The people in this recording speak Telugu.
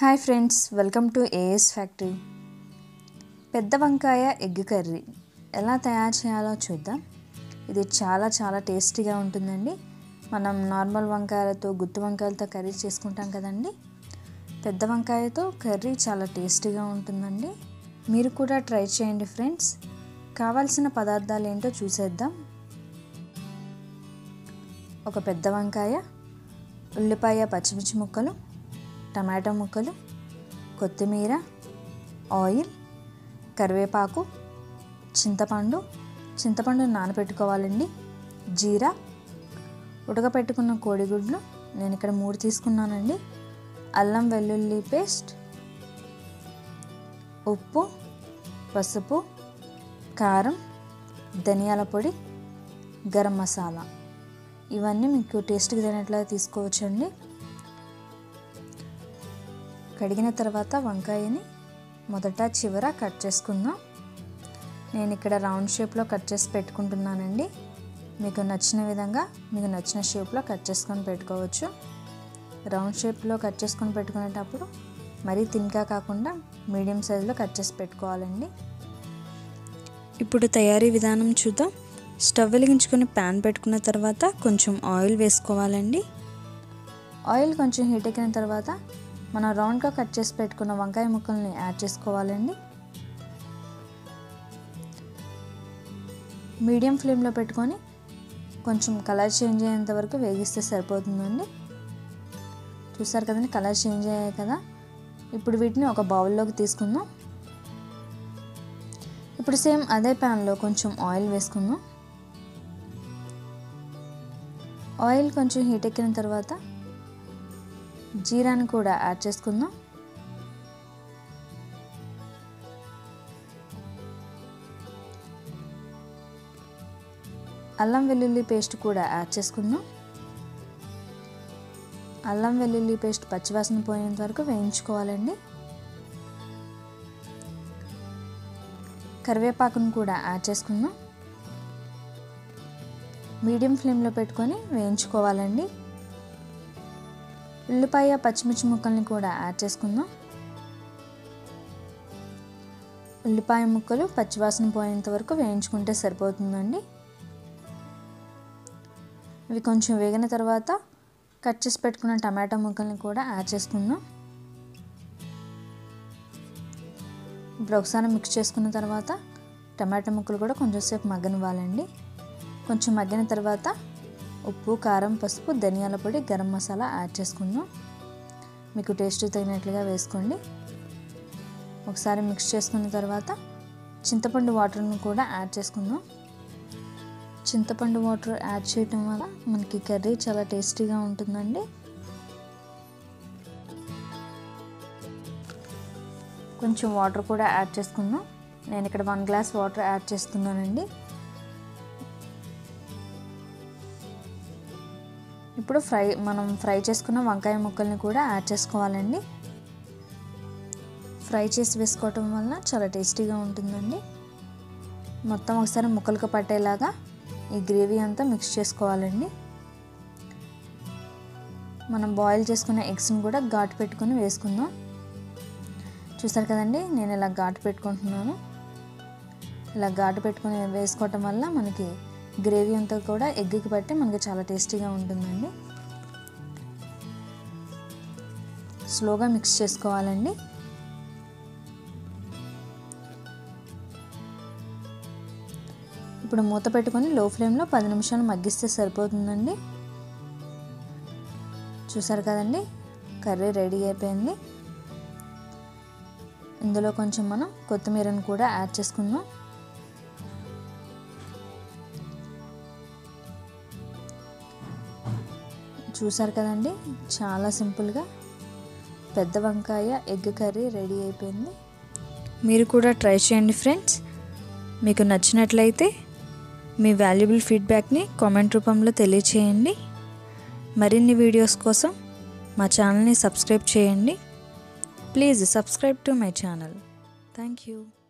hi friends welcome to AS factory పెద్ద వంకాయ ఎగ్ కర్రీ ఎలా తయారు చేయాలో చూద్దాం ఇది చాలా చాలా టేస్టీగా ఉంటుందండి మనం నార్మల్ వంకాయలతో గుత్తి వంకాయలతో కర్రీ చేసుకుంటాం కదండి పెద్ద వంకాయతో కర్రీ చాలా టేస్టీగా ఉంటుందండి మీరు కూడా ట్రై చేయండి ఫ్రెండ్స్ కావాల్సిన పదార్థాలు ఏంటో చూసేద్దాం ఒక పెద్ద వంకాయ ఉల్లిపాయ పచ్చిమిర్చి ముక్కలు టమాటో ముక్కలు కొత్తిమీర ఆయిల్ కరివేపాకు చింతపండు చింతపండు నానబెట్టుకోవాలండి జీరా ఉడకపెట్టుకున్న కోడిగుడ్లు నేను ఇక్కడ మూడు తీసుకున్నానండి అల్లం వెల్లుల్లి పేస్ట్ ఉప్పు పసుపు కారం ధనియాల పొడి గరం మసాలా ఇవన్నీ మీకు టేస్ట్కి తినట్లా తీసుకోవచ్చండి కడిగిన తర్వాత వంకాయని మొదట చివర కట్ చేసుకుందాం నేను ఇక్కడ రౌండ్ షేప్లో కట్ చేసి పెట్టుకుంటున్నానండి మీకు నచ్చిన విధంగా మీకు నచ్చిన షేప్లో కట్ చేసుకొని పెట్టుకోవచ్చు రౌండ్ షేప్లో కట్ చేసుకొని పెట్టుకునేటప్పుడు మరీ తిన్గా కాకుండా మీడియం సైజులో కట్ చేసి పెట్టుకోవాలండి ఇప్పుడు తయారీ విధానం చూద్దాం స్టవ్ వెలిగించుకొని ప్యాన్ పెట్టుకున్న తర్వాత కొంచెం ఆయిల్ వేసుకోవాలండి ఆయిల్ కొంచెం హీట్ ఎక్కిన తర్వాత మనం రౌండ్గా కట్ చేసి పెట్టుకున్న వంకాయ ముక్కల్ని యాడ్ చేసుకోవాలండి మీడియం ఫ్లేమ్లో పెట్టుకొని కొంచెం కలర్ చేంజ్ అయ్యేంత వరకు వేగిస్తే సరిపోతుందండి చూసారు కదండి కలర్ చేంజ్ అయ్యాయి కదా ఇప్పుడు వీటిని ఒక బౌల్లోకి తీసుకుందాం ఇప్పుడు సేమ్ అదే ప్యాన్లో కొంచెం ఆయిల్ వేసుకుందాం ఆయిల్ కొంచెం హీట్ ఎక్కిన తర్వాత జీరాని కూడా యాడ్ చేసుకుందాం అల్లం వెల్లుల్లి పేస్ట్ కూడా యాడ్ చేసుకుందాం అల్లం వెల్లుల్లి పేస్ట్ పచ్చివాసన పోయేంత వరకు వేయించుకోవాలండి కరివేపాకును కూడా యాడ్ చేసుకుందాం మీడియం ఫ్లేమ్లో పెట్టుకొని వేయించుకోవాలండి ఉల్లిపాయ పచ్చిమిర్చి ముక్కల్ని కూడా యాడ్ చేసుకుందాం ఉల్లిపాయ ముక్కలు పచ్చివాసన పోయేంత వరకు వేయించుకుంటే సరిపోతుందండి ఇవి కొంచెం వేగిన తర్వాత కట్ చేసి పెట్టుకున్న టమాటా ముక్కల్ని కూడా యాడ్ చేసుకుందాం ఇప్పుడు ఒకసారి మిక్స్ చేసుకున్న తర్వాత టమాటా ముక్కలు కూడా కొంచెం సేపు మగ్గనివ్వాలండి కొంచెం మగ్గిన తర్వాత ఉప్పు కారం పసుపు ధనియాల పొడి గరం మసాలా యాడ్ చేసుకుందాం మీకు టేస్ట్ తగినట్లుగా వేసుకోండి ఒకసారి మిక్స్ చేసుకున్న తర్వాత చింతపండు వాటర్ను కూడా యాడ్ చేసుకుందాం చింతపండు వాటర్ యాడ్ చేయటం వల్ల మనకి కర్రీ చాలా టేస్టీగా ఉంటుందండి కొంచెం వాటర్ కూడా యాడ్ చేసుకుందాం నేను ఇక్కడ వన్ గ్లాస్ వాటర్ యాడ్ చేస్తున్నానండి ఇప్పుడు ఫ్రై మనం ఫ్రై చేసుకున్న వంకాయ ముక్కల్ని కూడా యాడ్ చేసుకోవాలండి ఫ్రై చేసి వేసుకోవటం వల్ల చాలా టేస్టీగా ఉంటుందండి మొత్తం ఒకసారి ముక్కలకు పట్టేలాగా ఈ గ్రేవీ అంతా మిక్స్ చేసుకోవాలండి మనం బాయిల్ చేసుకున్న ఎగ్స్ని కూడా ఘాటు పెట్టుకొని వేసుకుందాం చూసారు కదండి నేను ఇలా ఘాటు పెట్టుకుంటున్నాను ఇలా ఘాటు పెట్టుకొని వేసుకోవటం వల్ల మనకి గ్రేవీ అంతా కూడా ఎగ్కి పట్టి మనకి చాలా టేస్టీగా ఉంటుందండి స్లోగా మిక్స్ చేసుకోవాలండి ఇప్పుడు మూత పెట్టుకొని లో ఫ్లేమ్లో పది నిమిషాలు మగ్గిస్తే సరిపోతుందండి చూసారు కదండి కర్రీ రెడీ అయిపోయింది ఇందులో కొంచెం మనం కొత్తిమీరను కూడా యాడ్ చేసుకుందాం చూసారు కదండి చాలా సింపుల్గా పెద్ద వంకాయ ఎగ్ కర్రీ రెడీ అయిపోయింది మీరు కూడా ట్రై చేయండి ఫ్రెండ్స్ మీకు నచ్చినట్లయితే మీ వాల్యుబుల్ ఫీడ్బ్యాక్ని కామెంట్ రూపంలో తెలియచేయండి మరిన్ని వీడియోస్ కోసం మా ఛానల్ని సబ్స్క్రైబ్ చేయండి please subscribe to my channel thank you